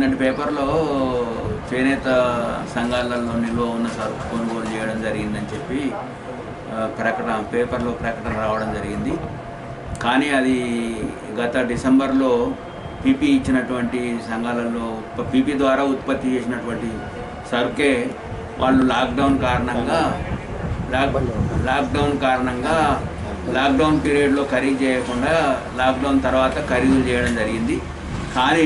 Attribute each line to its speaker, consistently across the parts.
Speaker 1: నిన్నటి పేపర్లో చేనేత సంఘాలలో నిల్వ ఉన్న సరుకు కొనుగోలు చేయడం జరిగిందని చెప్పి ఆ, ప్రకటన పేపర్లో ప్రకటన రావడం జరిగింది కానీ అది గత డిసెంబర్లో పీపీ ఇచ్చినటువంటి సంఘాలలో పీపీ ద్వారా ఉత్పత్తి చేసినటువంటి సరుకే వాళ్ళు లాక్డౌన్ కారణంగా లాక్ లాక్డౌన్ కారణంగా లాక్డౌన్ పీరియడ్లో ఖరీదు చేయకుండా లాక్డౌన్ తర్వాత ఖరీదులు చేయడం జరిగింది కానీ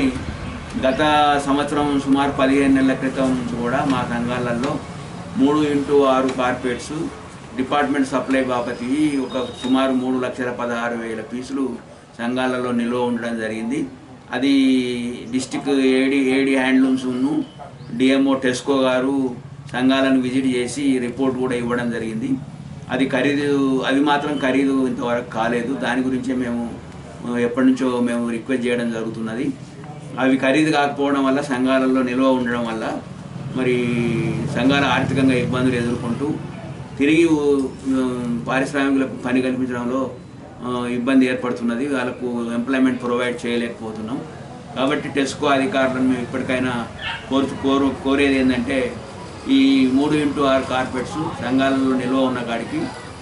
Speaker 1: గత సంవత్సరం సుమారు పదిహేను నెలల క్రితం కూడా మా సంఘాలలో మూడు ఇంటూ ఆరు కార్పెట్స్ డిపార్ట్మెంట్ సప్లై బాపతి ఒక సుమారు మూడు లక్షల పదహారు వేల పీసులు సంఘాలలో నిల్వ ఉండడం జరిగింది అది డిస్టిక్ ఏడి ఏడి హ్యాండ్లూమ్స్ను డిఎంఓ టెస్కో గారు సంఘాలను విజిట్ చేసి రిపోర్ట్ కూడా ఇవ్వడం జరిగింది అది ఖరీదు అది మాత్రం ఖరీదు ఇంతవరకు కాలేదు దాని గురించే మేము ఆ, ఎప్పటి నుంచో మేము రిక్వెస్ట్ చేయడం జరుగుతున్నది అవి ఖరీదు కాకపోవడం వల్ల సంఘాలలో నిల్వ ఉండడం వల్ల మరి సంఘాల ఆర్థికంగా ఇబ్బందులు ఎదుర్కొంటూ తిరిగి ఆ, పారిశ్రామికులకు పని కల్పించడంలో ఆ, ఇబ్బంది ఏర్పడుతున్నది వాళ్ళకు ఎంప్లాయ్మెంట్ ప్రొవైడ్ చేయలేకపోతున్నాం కాబట్టి టెస్కో అధికారులను మేము ఇప్పటికైనా కోరు కోరు కోరేది ఏంటంటే ఈ మూడు ఇంటూ ఆరు కార్పెట్స్ సంఘాలలో నిల్వ ఉన్న కాడికి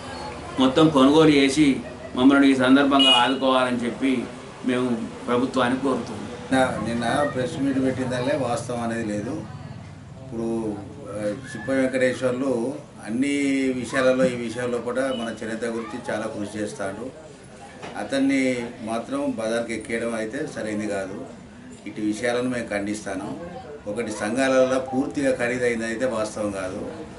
Speaker 1: మొత్తం కొనుగోలు చేసి మమ్మల్ని ఈ సందర్భంగా ఆదుకోవాలని చెప్పి మేము ప్రభుత్వాన్ని కోరుతున్నాం
Speaker 2: నిన్న నిన్న ప్రెస్ మీట్ పెట్టిందల్లే వాస్తవం అనేది లేదు ఇప్పుడు ఆ, సిప్ప వెంకటేశ్వర్లు అన్ని విషయాలలో ఈ విషయంలో కూడా మన చరిత్ర గురించి చాలా కృషి చేస్తాడు అతన్ని మాత్రం బజార్కి ఎక్కేయడం అయితే సరైంది కాదు ఇటు విషయాలను మేము ఖండిస్తాను ఒకటి సంఘాలలో పూర్తిగా ఖరీదైంది అయితే వాస్తవం కాదు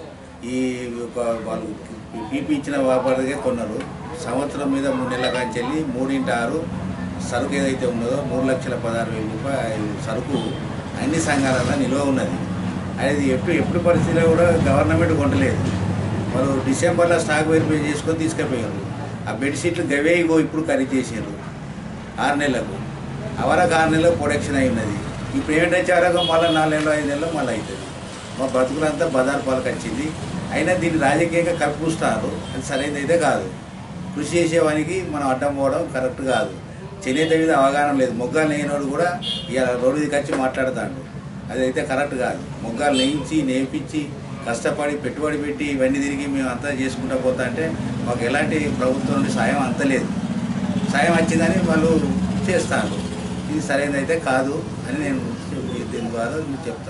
Speaker 2: ఈ ఒక వాళ్ళు పీపీ ఇచ్చిన వ్యాపారిగా కొన్నారు సంవత్సరం మీద మూడు నెలల కాంచి వెళ్ళి మూడింటి ఆరు సరుకు ఏదైతే ఉన్నదో మూడు లక్షల పదహారు వేల రూపాయలు సరుకు అన్ని సంఘాలలో నిల్వ ఉన్నది అది ఎప్పుడు ఎప్పుడు పరిస్థితిలో కూడా గవర్నమెంట్ కొనలేదు వాళ్ళు డిసెంబర్లో స్టాక్ వెరిఫై చేసుకొని తీసుకుపోయారు ఆ బెడ్షీట్లు గవే ఇగో ఇప్పుడు ఖరీదు చేసారు ఆరు నెలలకు అవరకు ఆరు నెలలకు ప్రొడక్షన్ అయి ఉన్నది ఇప్పుడు ఏంటంటే అరగ మళ్ళీ నాలుగు నెలలు ఐదు నెలలు మళ్ళీ అవుతుంది మా బతుకులంతా బజార్ పాలకు వచ్చింది అయినా దీన్ని రాజకీయంగా కప్పిస్తారు అది సరైనది అయితే కాదు కృషి చేసేవానికి మనం అడ్డం పోవడం కరెక్ట్ కాదు చేనేత మీద అవగాహన లేదు మొగ్గాలు నేయినోడు కూడా ఇవాళ రోడ్డు దిగి వచ్చి మాట్లాడతాడు అదైతే కరెక్ట్ కాదు మొగ్గాలు నేయించి నేర్పించి కష్టపడి పెట్టుబడి పెట్టి ఇవన్నీ తిరిగి మేము అంతా చేసుకుంటా పోతా అంటే మాకు ఎలాంటి ప్రభుత్వం నుండి సాయం అంతలేదు సాయం వచ్చిందని వాళ్ళు చేస్తారు ఇది సరైనది అయితే కాదు అని నేను దీని ద్వారా చెప్తాను